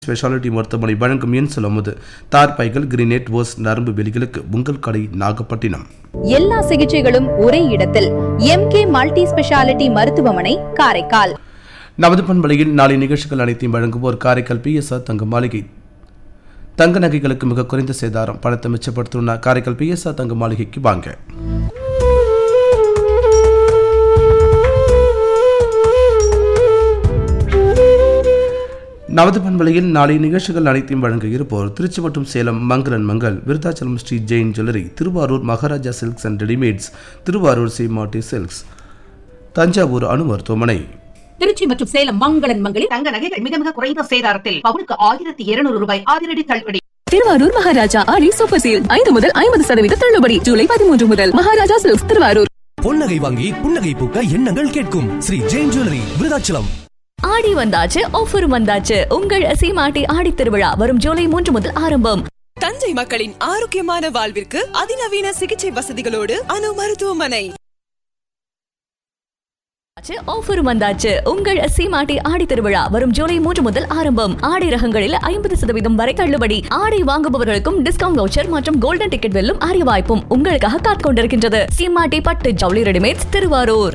speciality மருத்துவமனை வழங்கும் இன்சுல் அமுது தார்பாய்கள் கிரினேட் ஓஸ் நரம்பு வெளிகளுக்கு உங்கள் கடை நாகப்பட்டினம் எல்லா சிகிச்சைகளும் ஒரே இடத்தில் எம்கே மல்டி ஸ்பெஷாலிட்டி மருத்துவமனை காரைக்கால் நமது பண்பலையில் நாளை நிகழ்ச்சிகள் அனைத்தையும் வழங்குவோர் காரைக்கால் பிஎஸ்ஆர் தங்க மாளிகை தங்க நகைகளுக்கு மிக குறைந்த சேதாரம் பணத்தை மிச்சப்படுத்தணும்னா காரைக்கால் பிஎஸ்ஆர் தங்க மாளிகைக்கு வாங்க நமது பண்பலையில் நாளை நிகழ்ச்சிகள் அனைத்தையும் வழங்க இருப்போர் திருச்சி மற்றும் சேலம் மங்களன் Mangal Virudhachalam Shri Jain jewellery Thiruvarur Maharaja silks and readymades Thiruvarur Seematti silks Thanjavur அணு மருத்துவமனை திருச்சி மற்றும் சேலம் மங்களன் மங்களில் தங்க நகைகள் மிக மிக குறைந்த சேதாரத்தில் பவுனுக்கு ஆயிரத்தி இருநூறு ரூபாய் அதிரடி தள்ளுபடி திருவாரூர் மகாராஜா ஆடி சூப்பர் சீல் ஐந்து முதல் ஐம்பது சதவீத தள்ளுபடி ஜூலை பதிமூன்று முதல் மகாராஜா சில்க்ஸ் திருவாரூர் பொன்னகை வாங்கி புன்னகை பூக்க எண்ணங்கள் கேட்கும் ஸ்ரீ ஜெயின் ஜுவல்லரி விருதாச்சலம் ஆடி வந்தாச்சு ஆஃபர் வந்தாச்சு உங்கள் சீமாட்டி ஆடி திருவிழா வரும் ஜூலை மூன்று முதல் ஆரம்பம் தஞ்சை மக்களின் ஆரோக்கியமான வாழ்விற்கு அதிநவீன சிகிச்சை வசதிகளோடு அணு மருத்துவமனை ஆஃபர் வந்தாச்சு உங்கள் சீமாட்டி ஆடி திருவிழா வரும் ஜூலை மூன்று முதல் ஆரம்பம் ஆடை ரகங்களில் ஐம்பது சதவீதம் வரை தள்ளுபடி ஆடை வாங்குபவர்களுக்கும் டிஸ்கவுண்ட் வவுச்சர் மற்றும் கோல்டன் டிக்கெட் வெல்லும் அரிய வாய்ப்பும் உங்களுக்காக காத்துக் கொண்டிருக்கின்றது சீமாட்டி பட்டு ஜவுளி ரெடிமேட்ஸ் திருவாரூர்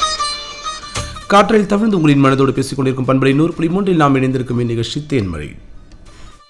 காற்றில் தவிர்த்து உங்களின் மனதோடு பேசிக் கொண்டிருக்கும் பண்பலை நூறு புள்ளி மூன்றில் நாம் இணைந்திருக்கும் இந்நிகழ்ச்சி தேன்மழை